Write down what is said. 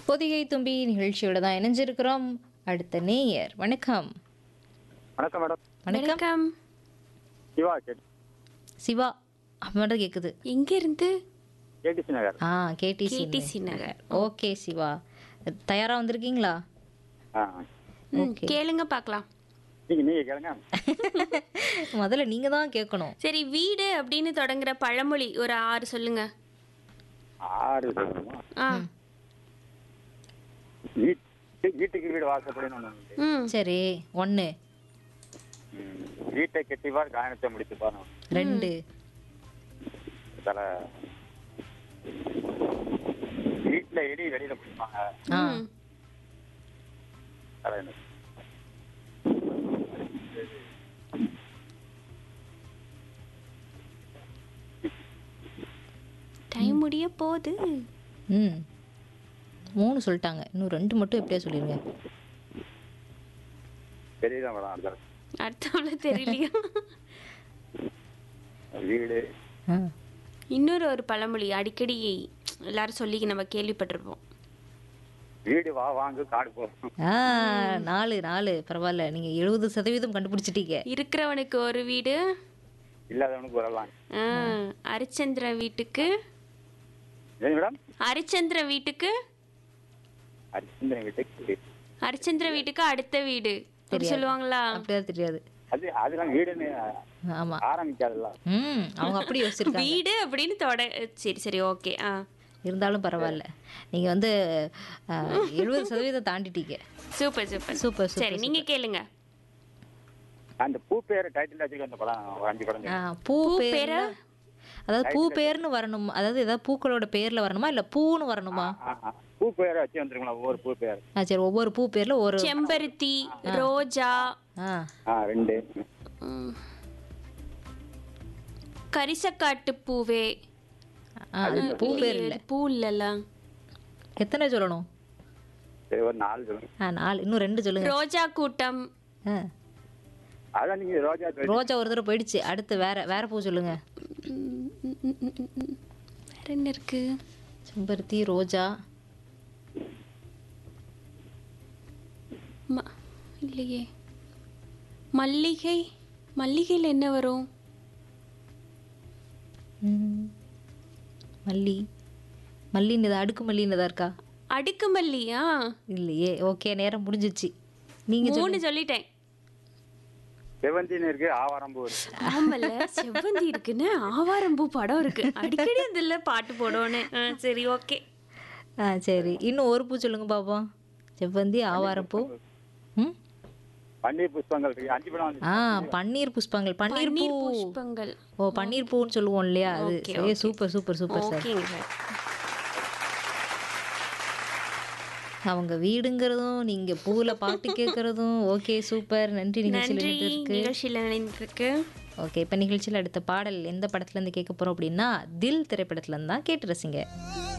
பொதிகை தும்பி நிகழ்ச்சியோட தான் இணைஞ்சிருக்கிறோம் அடுத்த நேயர் வணக்கம் வணக்கம் மேடம் வணக்கம் வணக்கம் சிவா கேட் சிவா மட்டும் கேக்குது எங்க இருந்து கேடிசி நகர் ஆ KTC KTC Nagar okay Siva தயாரா வந்திருக்கீங்களா ஆ ம், கேளுங்க பார்க்கலாம் நீங்க நீங்க கேளுங்க முதல்ல நீங்க தான் கேட்கணும் சரி வீடு அப்படின்னு தொடங்குற பழமொழி ஒரு ஆறு சொல்லுங்க ஆறு சொல்லணுமா ஆ வீட்டு வீட்டுக்கு வீடு வாசப்படின்னு ஒண்ணு உண்டு. ம் சரி ஒன்று ம். வீட்டை கெட்டிவார் காயணத்தை முடித்து பாருங்க ரெண்டு தல வீட்டுல எலி வெளியில பிடிப்பாங்க ஆ ம். தல என்ன டைம் முடிய போகுது ம் மூணு சொல்லிட்டாங்க இன்னும் ரெண்டு மட்டும் எப்படியா சொல்லிடுங்க தெரியல மேடம் அடுத்த அடுத்தவள தெரியலையா வீடு ஆ இன்னொரு ஒரு பழமொழி அடிக்கடி எல்லாரும் சொல்லி நம்ம கேள்விப்பட்டிருப்போம் வீடு வா வாங்கு காடு போகும் ஆ நாலு நாலு பரவாயில்ல நீங்க எழுபது சதவீதம் கண்டுபிடிச்சிட்டீங்க இருக்கிறவனுக்கு ஒரு வீடு இல்லாதவனுக்கு வரலாம் ஆ, அரிச்சந்திர வீட்டுக்கு ஏன் மேடம் அரிச்சந்திர வீட்டுக்கு அரிசிந்தன் வீட்டுக்கு அரிச்சந்திர வீட்டுக்கு அடுத்த வீடு அப்படி சொல்லுவாங்களா அப்படியா தெரியாது அது அதெல்லாம் வீடுன்னு ஆமா ஆரம்பிக்காதுல்ல ம் அவங்க அப்படி யோசிச்சிருக்காங்க வீடு அப்படின்னு தொட சரி சரி ஓகே ஆ இருந்தாலும் பரவாயில்ல நீங்க வந்து எழுபது சதவீதம் தாண்டிட்டீங்க சூப்பர் சூப்பர் சூப்பர் சரி சூப்பர் நீங்க கேளுங்க அந்த பூ பேர் டைட்டில் வச்சுக்க அந்த படம் ஒரு அஞ்சு படம் ஆ, பூ பேர்ல அதாவது பூ பேர்னு வரணும் அதாவது ஏதாவது பூக்களோட பேர்ல வரணுமா இல்ல பூன்னு வரணுமா ஆ, ஆ. பூ பேரை வச்சு வந்துருங்களா ஒவ்வொரு பூ பேர் ஆ சரி ஒவ்வொரு பூ பேர்ல ஒரு செம்பருத்தி ரோஜா ஆ ஆ ரெண்டு ம், கரிசக்காட்டு பூவே ஆ, அது பூ பேர் இல்ல அது பூ இல்லல்ல எத்தனை சொல்லணும் சரி ஒரு நாலு சொல்லுங்க ஆ நாலு இன்னும் ரெண்டு சொல்லுங்க ரோஜா கூட்டம் ஆ அதான் நீங்க ரோஜா சொல்லி- ரோஜா ஒரு தடவை போயிடுச்சு அடுத்து வேற வேற பூ சொல்லுங்க ம், ம், ம், ம், ம், ம். வேற என்ன இருக்கு செம்பருத்தி ரோஜா ம- இல்லையே மல்லிகை மல்லிகையில் என்ன வரும் ம். மல்லி மல்லின்னு ஏதா அடுக்கு மல்லின்னு ஏதா இருக்கா அடுக்கு மல்லியா இல்லையே ஓகே நேரம் முடிஞ்சிச்சு நீங்க மூணு சொல்லிட்டேன் செவந்தின்னு இருக்கு ஆவாரம்பூ இருக்கு ஆமல்ல செவ்வந்தி இருக்குன்னு ஆவாரம்பூ படம் இருக்கு அடிக்கடி அதுல பாட்டு போடுவோன்னு ஆ, சரி ஓகே ஆ சரி இன்னும் ஒரு பூ சொல்லுங்க பாப்போம் செவ்வந்தி ஆவாரப்பூ ம் பன்னீர் புஷ்பங்கள் இருக்கு அஞ்சு படம் வந்து ஆ பன்னீர் புஷ்பங்கள் பன்னீர் பூ பன்னீர் புஷ்பங்கள் ஓ பன்னீர் பூன்னு சொல்லுவோம் இல்லையா அது Okay, சரி சூப்பர் சூப்பர் சூப்பர் சார் ஓகேங்க சார் அவங்க வீடுங்கிறதும் நீங்க பூல பாட்டு கேட்கறதும் ஓகே சூப்பர் நன்றி நிகழ்ச்சியில் நன்றி இணைந்ததற்கு நிகழ்ச்சியில் இணைந்திருக்கு ஓகே இப்போ நிகழ்ச்சியில் அடுத்த பாடல் எந்த படத்துல இருந்து கேட்க போறோம் அப்படின்னா தில் திரைப்படத்துல இருந்து தான் கேட்டு ரசிங்க